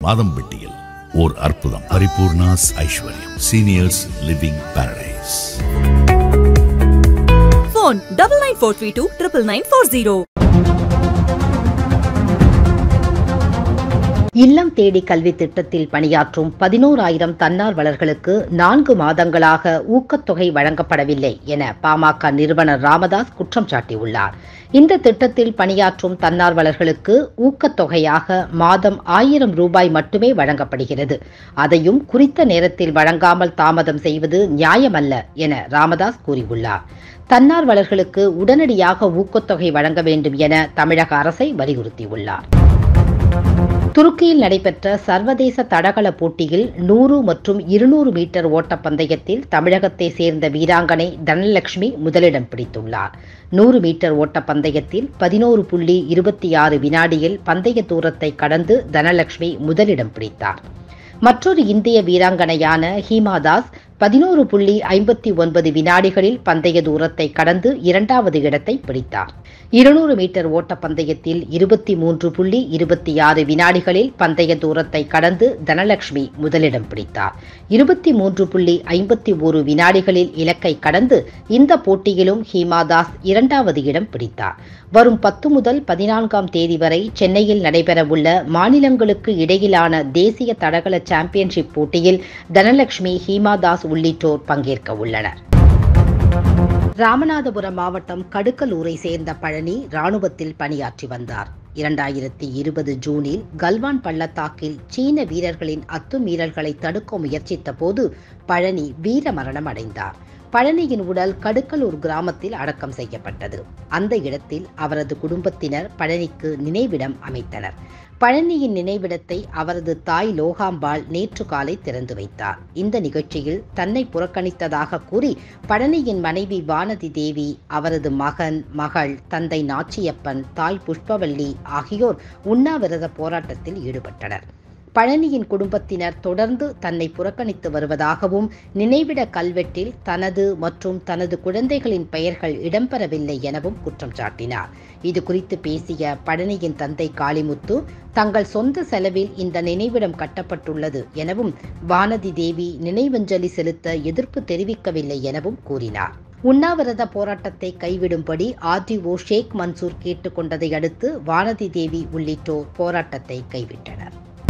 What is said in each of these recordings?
மாதம்பட்டியில் ஓர் அற்புதம் Paripoorna's Aishwaryam seniors living paradise Phone double nine four three two triple nine four zero. இல்லம் தேடி கல்வி திட்டத்தில் பணியாற்றும் பதினோராயிரம் தன்னார்வலர்களுக்கு நான்கு மாதங்களாக ஊக்கத்தொகை வழங்கப்படவில்லை என பாமக நிறுவனர் ராமதாஸ் குற்றம் சாட்டியுள்ளார் இந்த திட்டத்தில் பணியாற்றும் தன்னார்வலர்களுக்கு ஊக்கத்தொகையாக மாதம் ஆயிரம் ரூபாய் மட்டுமே வழங்கப்படுகிறது அதையும் குறித்த நேரத்தில் வழங்காமல் தாமதம் செய்வது நியாயமல்ல என ராமதாஸ் கூறியுள்ளார் தன்னார்வலர்களுக்கு உடனடியாக ஊக்கத்தொகை வழங்க வேண்டும் என தமிழக அரசை வலியுறுத்தியுள்ளார் துருக்கியில் நடைபெற்ற சர்வதேச தடகள போட்டியில் நூறு மற்றும் இருநூறு மீட்டர் ஓட்டப்பந்தயத்தில் தமிழகத்தை சேர்ந்த வீராங்கனை தனலட்சுமி முதலிடம் பிடித்துள்ளார் நூறு மீட்டர் ஓட்டப்பந்தயத்தில் பதினோரு புள்ளி இருபத்தி ஆறு வினாடியில் பந்தய தூரத்தை கடந்து தனலட்சுமி முதலிடம் பிடித்தார் மற்றொரு இந்திய வீராங்கனையான ஹீமா தாஸ் பதினோரு புள்ளி ஐம்பத்தி ஒன்பது வினாடிகளில் பந்தய தூரத்தை கடந்து இரண்டாவது இடத்தை பிடித்தார் இருநூறு மீட்டர் ஓட்டப்பந்தயத்தில் இருபத்தி மூன்று புள்ளி இருபத்தி ஆறு வினாடிகளில் பந்தய தூரத்தை கடந்து தனலட்சுமி முதலிடம் பிடித்தார் இருபத்தி மூன்று புள்ளி ஐம்பத்தி ஒரு வினாடிகளில் இலக்கை கடந்து இந்த போட்டியிலும் ஹீமா தாஸ் இரண்டாவது இடம் பிடித்தார் வரும் பத்து முதல் பதினான்காம் தேதி வரை சென்னையில் நடைபெறவுள்ள மாநிலங்களுக்கு இடையிலான தேசிய தடகள சாம்பியன்ஷிப் போட்டியில் தனலட்சுமி ஹீமா தாஸ் உள்ளிட்டோர் பங்கேற்க உள்ளனர் ராமநாதபுரம் மாவட்டம் கடுக்கலூரை சேர்ந்த பழனி ராணுவத்தில் பணியாற்றி வந்தார் இரண்டாயிரத்தி இருபது ஜூனில் கல்வான் பள்ளத்தாக்கில் சீன வீரர்களின் அத்துமீறல்களை தடுக்க முயற்சித்த போது பழனி வீரமரணம் அடைந்தார் பழனியின் உடல் கடுக்கலூர் கிராமத்தில் அடக்கம் செய்யப்பட்டது அந்த இடத்தில் அவரது குடும்பத்தினர் பழனிக்கு நினைவிடம் அமைத்தனர் பழனியின் நினைவிடத்தை அவரது தாய் லோகாம்பாள் நேற்று காலை திறந்து வைத்தார் இந்த நிகழ்ச்சியில் தன்னை புறக்கணித்ததாக கூறி பழனியின் மனைவி வானதி தேவி அவரது மகன் மகள் தந்தை நாச்சியப்பன் தாய் புஷ்பவல்லி ஆகியோர் உண்ணாவிரத போராட்டத்தில் ஈடுபட்டனர் பழனியின் குடும்பத்தினர் தொடர்ந்து தன்னை புறக்கணித்து வருவதாகவும் நினைவிட கல்வெட்டில் தனது மற்றும் தனது குழந்தைகளின் பெயர்கள் இடம்பெறவில்லை எனவும் குற்றம் சாட்டினார் இது குறித்து பேசிய பழனியின் தந்தை காளிமுத்து தங்கள் சொந்த செலவில் இந்த நினைவிடம் கட்டப்பட்டுள்ளது எனவும் வானதி தேவி நினைவஞ்சலி செலுத்த எதிர்ப்பு தெரிவிக்கவில்லை எனவும் கூறினார் உண்ணாவிரத போராட்டத்தை கைவிடும்படி ஆர்டிஓ ஷேக் மன்சூர் கேட்டுக்கொண்டதை அடுத்து வானதி தேவி உள்ளிட்டோர் போராட்டத்தை கைவிட்டனர்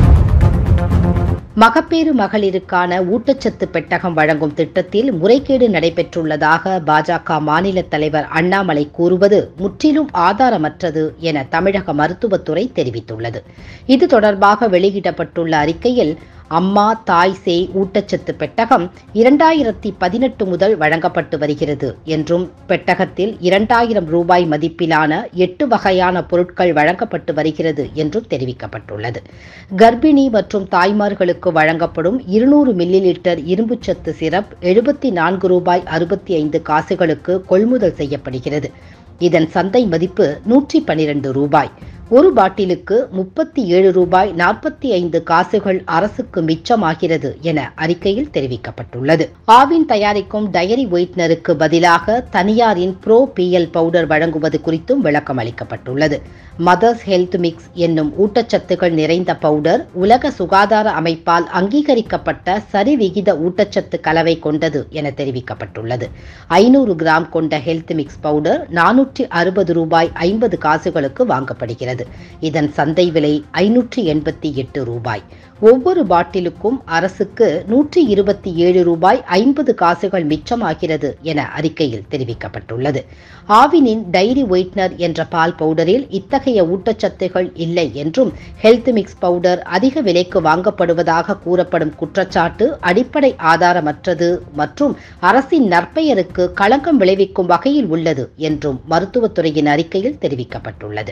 மகப்பேறு மகளிருக்கான ஊட்டச்சத்து பெட்டகம் வழங்கும் திட்டத்தில் முறைகேடு நடைபெற்றுள்ளதாக பாஜக மாநில தலைவர் அண்ணாமலை கூறுவது முற்றிலும் ஆதாரமற்றது என தமிழக மருத்துவத்துறை தெரிவித்துள்ளது இது தொடர்பாக வெளியிடப்பட்டுள்ள அறிக்கையில் அம்மா தாய் சேய் ஊட்டச்சத்து பெட்டகம் இரண்டாயிரத்தி பதினெட்டு முதல் வழங்கப்பட்டு வருகிறது என்றும் பெட்டகத்தில் இரண்டாயிரம் ரூபாய் மதிப்பிலான எட்டு வகையான பொருட்கள் வழங்கப்பட்டு வருகிறது என்றும் தெரிவிக்கப்பட்டுள்ளது கர்ப்பிணி மற்றும் தாய்மார்களுக்கு வழங்கப்படும் இருநூறு மில்லி லிட்டர் இரும்புச்சத்து சிரப் எழுபத்தி நான்கு ரூபாய் அறுபத்தி ஐந்து காசுகளுக்கு கொள்முதல் செய்யப்படுகிறது இதன் சந்தை மதிப்பு நூற்றி பனிரெண்டு ரூபாய் ஒரு பாட்டிலுக்கு முப்பத்தி ஏழு ரூபாய் நாற்பத்தி ஐந்து காசுகள் அரசுக்கு மிச்சமாகிறது என அறிக்கையில் தெரிவிக்கப்பட்டுள்ளது ஆவின் தயாரிக்கும் டயரி ஒயிட்னருக்கு பதிலாக தனியாரின் ப்ரோ பிஎல் பவுடர் வழங்குவது குறித்தும் விளக்கம் அளிக்கப்பட்டுள்ளது மதர்ஸ் ஹெல்த் மிக்ஸ் என்னும் ஊட்டச்சத்துகள் நிறைந்த பவுடர் உலக சுகாதார அமைப்பால் அங்கீகரிக்கப்பட்ட சரிவிகித ஊட்டச்சத்து கலவை கொண்டது என தெரிவிக்கப்பட்டுள்ளது ஐநூறு கிராம் கொண்ட ஹெல்த் மிக்ஸ் பவுடர் நானூற்றி அறுபது ரூபாய் ஐம்பது காசுகளுக்கு வாங்கப்படுகிறது இதன் சந்தை விலை ஐநூற்றி எண்பத்தி எட்டு ரூபாய் ஒவ்வொரு பாட்டிலுக்கும் அரசுக்கு நூற்றி இருபத்தி ஏழு ரூபாய் ஐம்பது காசுகள் மிச்சமாகிறது என அறிக்கையில் தெரிவிக்கப்பட்டுள்ளது ஆவினின் டைரி ஒயிட்னர் என்ற பால் பவுடரில் இத்தகைய ஊட்டச்சத்துகள் இல்லை என்றும் ஹெல்த் மிக்ஸ் பவுடர் அதிக விலைக்கு வாங்கப்படுவதாக கூறப்படும் குற்றச்சாட்டு அடிப்படை ஆதாரமற்றது மற்றும் அரசின் நற்பெயருக்கு களங்கம் விளைவிக்கும் வகையில் உள்ளது என்றும் மருத்துவத்துறையின் அறிக்கையில் தெரிவிக்கப்பட்டுள்ளது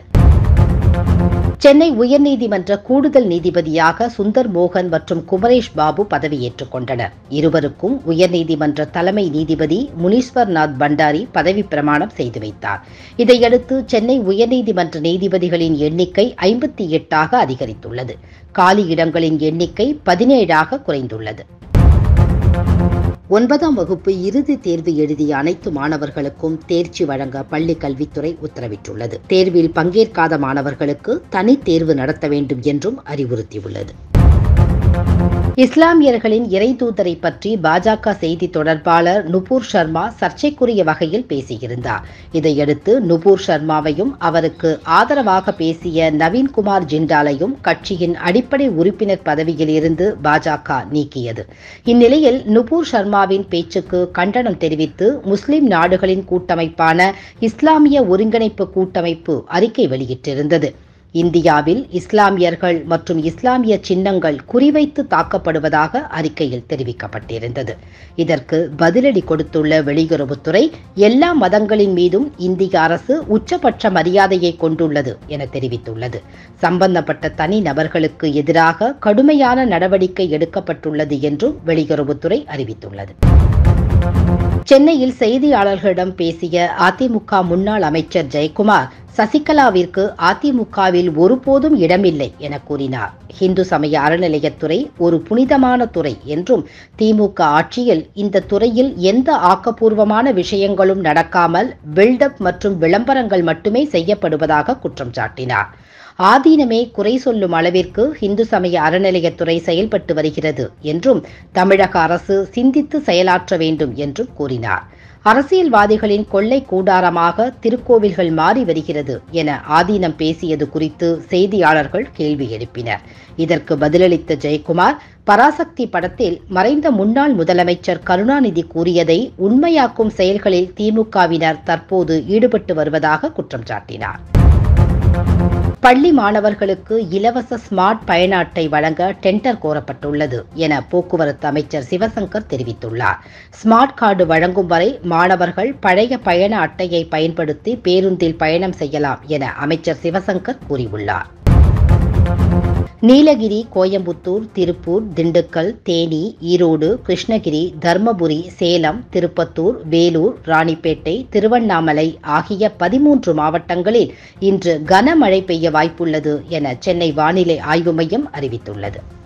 சென்னை உயர்நீதிமன்ற கூடுதல் நீதிபதியாக சுந்தர் மோகன் மற்றும் குமரேஷ் பாபு பதவியேற்றுக் கொண்டனர் இருவருக்கும் உயர்நீதிமன்ற தலைமை நீதிபதி முனீஸ்வர்நாத் பண்டாரி பதவி பிரமாணம் செய்து வைத்தார் இதையடுத்து சென்னை உயர்நீதிமன்ற நீதிபதிகளின் எண்ணிக்கை ஐம்பத்தி எட்டாக அதிகரித்துள்ளது காலி இடங்களின் எண்ணிக்கை பதினேழாக குறைந்துள்ளது ஒன்பதாம் வகுப்பு இறுதி தேர்வு எழுதிய அனைத்து மாணவர்களுக்கும் தேர்ச்சி வழங்க பள்ளி கல்வித்துறை உத்தரவிட்டுள்ளது தேர்வில் பங்கேற்காத மாணவர்களுக்கு தனித் தேர்வு நடத்த வேண்டும் என்றும் அறிவுறுத்தியுள்ளது இஸ்லாமியர்களின் இறை தூதரை பற்றி பாஜக செய்தி தொடர்பாளர் நுபூர் சர்மா சர்ச்சைக்குரிய வகையில் பேசியிருந்தார் இதையடுத்து நுபூர் சர்மாவையும் அவருக்கு ஆதரவாக பேசிய நவீன்குமார் ஜிண்டாலையும் கட்சியின் அடிப்படை உறுப்பினர் பதவியில் இருந்து பாஜக நீக்கியது இந்நிலையில் நுபூர் சர்மாவின் பேச்சுக்கு கண்டனம் தெரிவித்து முஸ்லிம் நாடுகளின் கூட்டமைப்பான இஸ்லாமிய ஒருங்கிணைப்பு கூட்டமைப்பு அறிக்கை வெளியிட்டிருந்தது இந்தியாவில் இஸ்லாமியர்கள் மற்றும் இஸ்லாமிய சின்னங்கள் குறிவைத்து தாக்கப்படுவதாக அறிக்கையில் தெரிவிக்கப்பட்டிருந்தது இதற்கு பதிலடி கொடுத்துள்ள வெளியுறவுத்துறை எல்லா மதங்களின் மீதும் இந்திய அரசு உச்சபட்ச மரியாதையை கொண்டுள்ளது என தெரிவித்துள்ளது சம்பந்தப்பட்ட தனி நபர்களுக்கு எதிராக கடுமையான நடவடிக்கை எடுக்கப்பட்டுள்ளது என்றும் வெளியுறவுத்துறை அறிவித்துள்ளது சென்னையில் செய்தியாளர்களிடம் பேசிய அதிமுக முன்னாள் அமைச்சர் ஜெயக்குமார் சசிகலாவிற்கு அதிமுகவில் ஒருபோதும் இடமில்லை என கூறினார் இந்து சமய அறநிலையத்துறை ஒரு புனிதமான துறை என்றும் திமுக ஆட்சியில் இந்த துறையில் எந்த ஆக்கப்பூர்வமான விஷயங்களும் நடக்காமல் பில்டப் மற்றும் விளம்பரங்கள் மட்டுமே செய்யப்படுவதாக குற்றம் சாட்டினார் ஆதீனமே குறை சொல்லும் அளவிற்கு இந்து சமய அறநிலையத்துறை செயல்பட்டு வருகிறது என்றும் தமிழக அரசு சிந்தித்து செயலாற்ற வேண்டும் என்றும் கூறினார் அரசியல்வாதிகளின் கொள்ளை கூடாரமாக திருக்கோவில்கள் மாறி வருகிறது என ஆதீனம் பேசியது குறித்து செய்தியாளர்கள் கேள்வி எழுப்பினர் இதற்கு பதிலளித்த ஜெயக்குமார் பராசக்தி படத்தில் மறைந்த முன்னாள் முதலமைச்சர் கருணாநிதி கூறியதை உண்மையாக்கும் செயல்களில் திமுகவினர் தற்போது ஈடுபட்டு வருவதாக குற்றம் சாட்டினார் பள்ளி மாணவர்களுக்கு இலவச ஸ்மார்ட் பயண அட்டை வழங்க டெண்டர் கோரப்பட்டுள்ளது என போக்குவரத்து அமைச்சர் சிவசங்கர் தெரிவித்துள்ளார் ஸ்மார்ட் கார்டு வழங்கும் வரை மாணவர்கள் பழைய பயண அட்டையை பயன்படுத்தி பேருந்தில் பயணம் செய்யலாம் என அமைச்சர் சிவசங்கர் கூறியுள்ளார் நீலகிரி கோயம்புத்தூர் திருப்பூர் திண்டுக்கல் தேனி ஈரோடு கிருஷ்ணகிரி தர்மபுரி சேலம் திருப்பத்தூர் வேலூர் ராணிப்பேட்டை திருவண்ணாமலை ஆகிய பதிமூன்று மாவட்டங்களில் இன்று கனமழை பெய்ய வாய்ப்புள்ளது என சென்னை வானிலை ஆய்வு மையம் அறிவித்துள்ளது